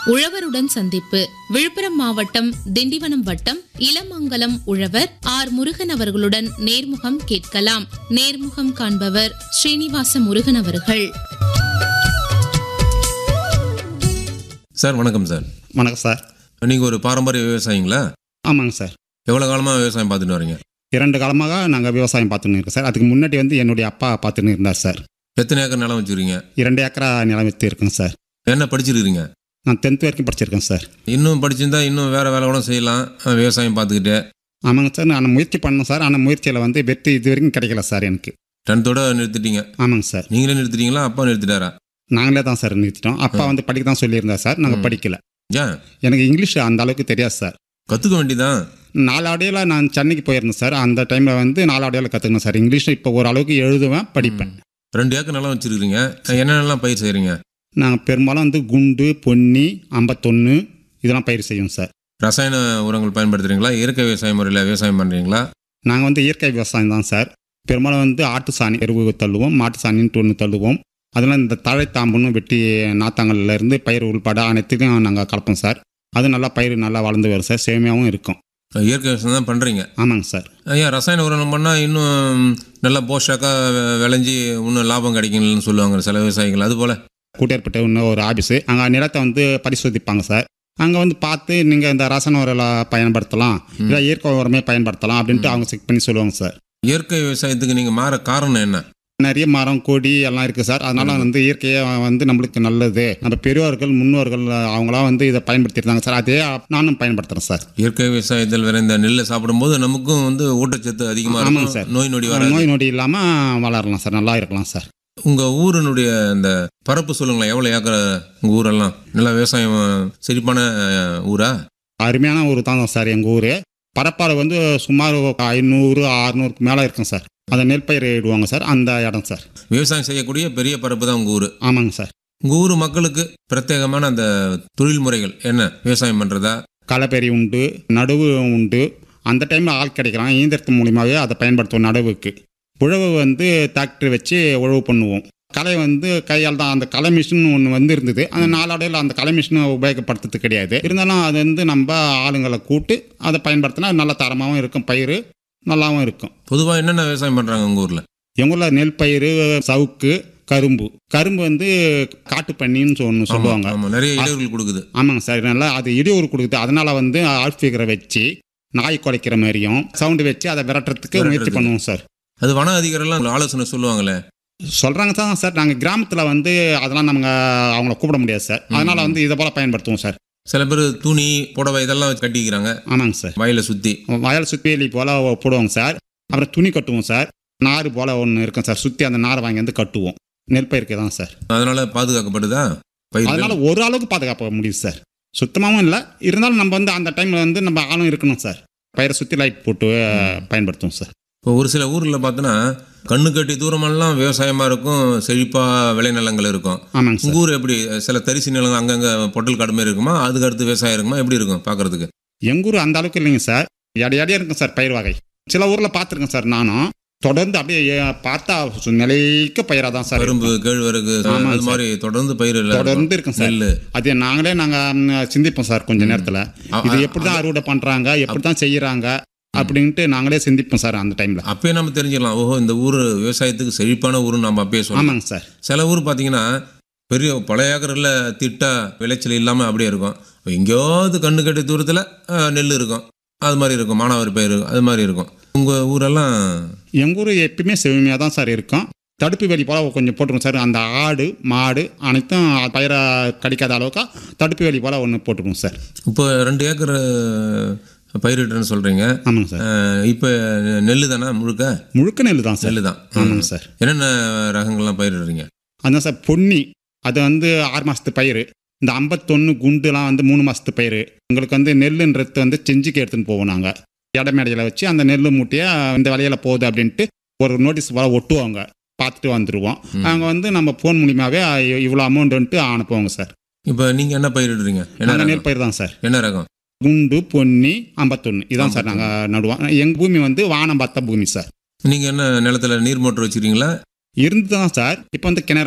உழவருடன் சந்திப்பு விழுப்புரம் மாவட்டம் திண்டிவனம் வட்டம் இளமங்கலம் உழவர் ஆர் முருகன் அவர்களுடன் நேர்முகம் கேட்கலாம் நேர்முகம் காண்பவர் ஸ்ரீனிவாச முருகன் அவர்கள் சார் வணக்கம் சார் வணக்கம் சார் நீங்கள் ஒரு பாரம்பரிய விவசாயிங்களா ஆமாங்க சார் எவ்வளோ காலமாக விவசாயம் பார்த்துட்டு வரீங்க இரண்டு காலமாக நாங்கள் விவசாயம் பார்த்துன்னு இருக்கோம் சார் அதுக்கு முன்னாடி வந்து என்னுடைய அப்பா பார்த்துன்னு இருந்தார் சார் எத்தனை ஏக்கர் நிலம் வச்சுருக்கீங்க இரண்டு ஏக்கரா நிலம் வித்து இருக்குங்க சார் என்ன படிச்சிருக்கிறீங்க நான் டென்த் வரைக்கும் படிச்சிருக்கேன் சார் இன்னும் படிச்சிருந்தா இன்னும் வேறு வேலை கூட செய்யலாம் அஹ் விவசாயம் பார்த்துக்கிட்டு ஆமாங்க சார் நான் முயற்சி பண்ணேன் சார் ஆனால் முயற்சியில் வந்து வெற்றி இது வரைக்கும் கிடைக்கல சார் எனக்கு டென்த்தோட நிறுத்திட்டீங்க ஆமாங்க சார் நீங்களே நிறுத்திட்டீங்களா அப்பா நிறுத்திட்டாரா நாங்களே தான் சார் நிறுத்திட்டோம் அப்பா வந்து படிக்க தான் சொல்லியிருந்தார் சார் நாங்கள் ம். படிக்கல ஏன் எனக்கு இங்கிலீஷ் அந்த அளவுக்கு தெரியாது சார் கற்றுக்க வேண்டியதான் நாலாவடியில் நான் சென்னைக்கு போயிருந்தேன் சார் அந்த டைமில் வந்து நாலாவடியில் கற்றுக்கணும் சார் இங்கிலீஷ் இப்போ ஓரளவுக்கு எழுதுவேன் படிப்பேன் ரெண்டு ஏக்கர் நிலம் வச்சுருக்கிறீங்க என்னென்னலாம் பயிர் செய்கிறீங்க நாங்கள் பெரும்பாலும் வந்து குண்டு பொன்னி ஐம்பத்தொன்று இதெல்லாம் பயிர் செய்வோம் சார் ரசாயன உரங்கள் பயன்படுத்துகிறீங்களா இயற்கை விவசாய முறையில் விவசாயம் பண்ணுறீங்களா நாங்கள் வந்து இயற்கை விவசாயம் தான் சார் பெரும்பாலும் வந்து ஆட்டு சாணி எருவு தள்ளுவோம் மாட்டு சாணின்ட்டு ஒன்று தள்ளுவோம் அதெல்லாம் இந்த தழைத்தாம்புன்னு வெட்டி நாத்தாங்கல்ல இருந்து பயிர் உள்பட அனைத்துக்கும் நாங்கள் கலப்போம் சார் அது நல்லா பயிர் நல்லா வளர்ந்து வரும் சார் சேமியாகவும் இருக்கும் இயற்கை விவசாயம் தான் பண்ணுறீங்க ஆமாங்க சார் ஏன் ரசாயன உரம் பண்ணால் இன்னும் நல்லா போஷாக்காக விளைஞ்சி இன்னும் லாபம் கிடைக்கும்னு சொல்லுவாங்க சில விவசாயிகள் அது போல் கூட்டியற்பட்ட இன்னும் ஒரு ஆஃபீஸு அங்கே நிலத்தை வந்து பரிசோதிப்பாங்க சார் அங்கே வந்து பார்த்து நீங்கள் இந்த ரசாயன உரம் பயன்படுத்தலாம் இல்லை இயற்கை உரமே பயன்படுத்தலாம் அப்படின்ட்டு அவங்க செக் பண்ணி சொல்லுவாங்க சார் இயற்கை விவசாயத்துக்கு நீங்கள் மாற காரணம் என்ன நிறைய மரம் கொடி எல்லாம் இருக்குது சார் அதனால வந்து இயற்கையை வந்து நம்மளுக்கு நல்லது நம்ம பெரியோர்கள் முன்னோர்கள் அவங்களாம் வந்து இதை பயன்படுத்தியிருந்தாங்க சார் அதே நானும் பயன்படுத்துகிறேன் சார் இயற்கை விவசாயத்தில் விளைந்த நெல்லை சாப்பிடும்போது நமக்கும் வந்து ஊட்டச்சத்து அதிகமாக ஆமாங்க இருக்கும் சார். நோய் நொடி வராது நோய் நொடி இல்லாமல் வளரலாம் சார் நல்லா இருக்கலாம் சார் உங்கள் ஊரினுடைய இந்த பரப்பு சொல்லுங்களேன் எவ்வளோ ஏக்கர் உங்கள் ஊரெல்லாம் நல்லா விவசாயம் செழிப்பான அஹ், ஊரா அருமையான ஊர் தான் சார் எங்கள் ஊர் பரப்பாறை வந்து சுமார் ஐநூறு அறுநூறுக்கு மேலே இருக்கும் சார் அந்த நெல் பயிர் இடுவாங்க சார் அந்த இடம் சார் விவசாயம் செய்யக்கூடிய பெரிய பரப்பு தான் உங்கள் ஊர் ஆமாங்க சார் உங்கள் ஊர் மக்களுக்கு பிரத்யேகமான அந்த தொழில் முறைகள் என்ன விவசாயம் பண்ணுறதா களைப்பெறி உண்டு நடுவு உண்டு அந்த டைமில் ஆள் கிடைக்கலாம் இயந்திரத்து மூலியமாகவே அதை பயன்படுத்துவோம் நடுவுக்கு உழவு வந்து டிராக்டர் வச்சு உழவு பண்ணுவோம் களை வந்து கையால் தான் அந்த களை மிஷின் ஒன்று வந்து இருந்தது அந்த நாளடைவில் அந்த களை மிஷினை உபயோகப்படுத்துறது கிடையாது இருந்தாலும் அது வந்து நம்ம ஆளுங்களை கூட்டு அதை பயன்படுத்தினா நல்ல தரமாகவும் இருக்கும் பயிர் நல்லாவும் இருக்கும் பொதுவாக என்னென்ன விவசாயம் பண்ணுறாங்க உங்கள் ஊரில் எங்கள் ஊரில் நெல் பயிர் சவுக்கு கரும்பு கரும்பு வந்து காட்டுப்பண்ணின்னு ஒன்று சொல்லுவாங்க ஆமாம் நிறைய இடையூறுகள் கொடுக்குது ஆமாங்க சார் நல்லா அது இடையூறு கொடுக்குது அதனால வந்து ஆல்ஃபிகரை வச்சு நாய் குலைக்கிற மாதிரியும் சவுண்டு வச்சு அதை விரட்டுறதுக்கு முயற்சி விரட்டுறதுக்கு. பண்ணுவோம் சார் அது வன அதிகாரிலாம் உங்களுக்கு ஆலோசனை சொல்லுவாங்களே சொல்கிறாங்க தான் சார் நாங்கள் கிராமத்தில் வந்து அதெல்லாம் நம்ம அவங்கள கூப்பிட முடியாது சார் அதனால வந்து இதை போல் பயன்படுத்துவோம் சார் சில பேர் துணி புடவை இதெல்லாம் வச்சு கட்டிக்கிறாங்க ஆமாங்க சார் வயலை சுற்றி வயல் சுத்திவேலி போல் போடுவோங்க சார் அப்புறம் துணி கட்டுவோம் சார் நார் போல் ஒன்று இருக்கும் சார் சுற்றி அந்த நாரை வாங்கி வந்து கட்டுவோம் நெல் பயிருக்கு தான் சார் அதனால பாதுகாக்கப்படுதா பயிர் அதனால ஒரு அளவுக்கு பாதுகாப்பு முடியுது சார் சுத்தமாகவும் இல்லை இருந்தாலும் நம்ம வந்து அந்த டைமில் வந்து நம்ம ஆளும் இருக்கணும் சார் பயிரை சுற்றி லைட் போட்டு பயன்படுத்துவோம் சார் இப்போ ஒரு சில ஊரில் பார்த்தோன்னா கண்ணு கட்டி தூரமெல்லாம் விவசாயமாக இருக்கும் செழிப்பாக விளைநிலங்கள் இருக்கும் ஆமாங்க சார் உங்கள் ஊர் எப்படி சில தரிசு நிலங்கள் அங்கங்கே பொட்டல் காடு மாதிரி இருக்குமா அதுக்கு அடுத்து விவசாயம் இருக்குமா எப்படி இருக்கும் பார்க்கறதுக்கு எங்கள் ஊர் அந்த அளவுக்கு இல்லைங்க சார் எடையாடியாக இருக்கும் சார் பயிர் வகை சில ஊரில் பார்த்துருக்கேன் சார் நானும் தொடர்ந்து அப்படியே ஏ- பார்த்தா சு- நிலைக்க பயிராக தான் சார் கரும்பு கேழ்வரகு ஆமாங்க அது மாதிரி தொடர்ந்து பயிர் எல்லாம் இருக்கும். தொடர்ந்து இருக்கும் சார் நெல் அது நாங்களே நாங்கள் சிந்திப்போம் சார் கொஞ்ச நேரத்தில் அ- இது அ- எப்படி தான் அறுவடை பண்ணுறாங்க எப்படி தான் செய்கிறாங்க அப்படின்ட்டு நாங்களே சிந்திப்போம் சார் அந்த டைமில் அப்பயே நம்ம தெரிஞ்சுக்கலாம் ஓஹோ இந்த ஊர் விவசாயத்துக்கு செழிப்பான ஊருன்னு நம்ம அப்பயே சொல்லலாம் ஆமாங்க சார் சில ஊர் பார்த்தீங்கன்னா பெரிய பழைய ஏக்கரில் திட்டா விளைச்சல் இல்லாமல் அப்படியே இருக்கும் எங்கேயாவது கண்ணு கட்டி தூரத்தில் நெல் இருக்கும் அது மாதிரி இருக்கும் மானாவாரி பயிர் அது மாதிரி இருக்கும் உங்கள் ஊரெல்லாம் எங்கள் ஊர் எப்பயுமே செழுமையாக தான் சார் இருக்கும் தடுப்பு வேலி போல் கொஞ்சம் போட்டுருவோம் சார் அந்த ஆடு மாடு அனைத்தும் பயிரை கடிக்காத அளவுக்கு தடுப்பு வேலி போல் ஒன்று போட்டுருவோம் சார் இப்போ ரெண்டு ஏக்கர் பயிரிட்டுன்னு சொல்கிறீங்க ஆமாங்க சார் இப்போ நெல் தானே முழுக்க முழுக்க நெல் தான் சார் நெல் தான் ஆமாங்க சார் என்னென்ன ரகங்கள்லாம் பயிரிடுறீங்க அதான் சார் பொன்னி அது வந்து ஆறு மாதத்து பயிர் இந்த ஐம்பத்தொன்று குண்டுலாம் வந்து மூணு மாதத்து பயிர் உங்களுக்கு வந்து நெல்லுன்றது வந்து செஞ்சுக்கு எடுத்துன்னு போவோம் நாங்கள் எடை மேடையில் வச்சு அந்த நெல் மூட்டையை இந்த விலையில போகுது அப்படின்ட்டு ஒரு நோட்டீஸ் போல ஒட்டுவாங்க பார்த்துட்டு வந்துடுவோம் அங்கே வந்து நம்ம ஃபோன் மூலியமாகவே இவ்வளோ அமௌண்ட்டுன்ட்டு அனுப்புவாங்க சார் இப்போ நீங்கள் என்ன பயிரிடுறீங்க என்ன நாங்கள் ரகம் நெல் பயிர் தான் சார் என்ன ரகம் குண்டு பொன்னி ஐம்பத்தொன்று இதான் சார் நாங்கள் நடுவோம் எங்கள் பூமி வந்து வானம் பார்த்த பூமி சார் நீங்கள் என்ன நிலத்துல நீர் மோட்டர் வச்சுக்கிறீங்களா இருந்து தான் சார் இப்போ வந்து கிணறு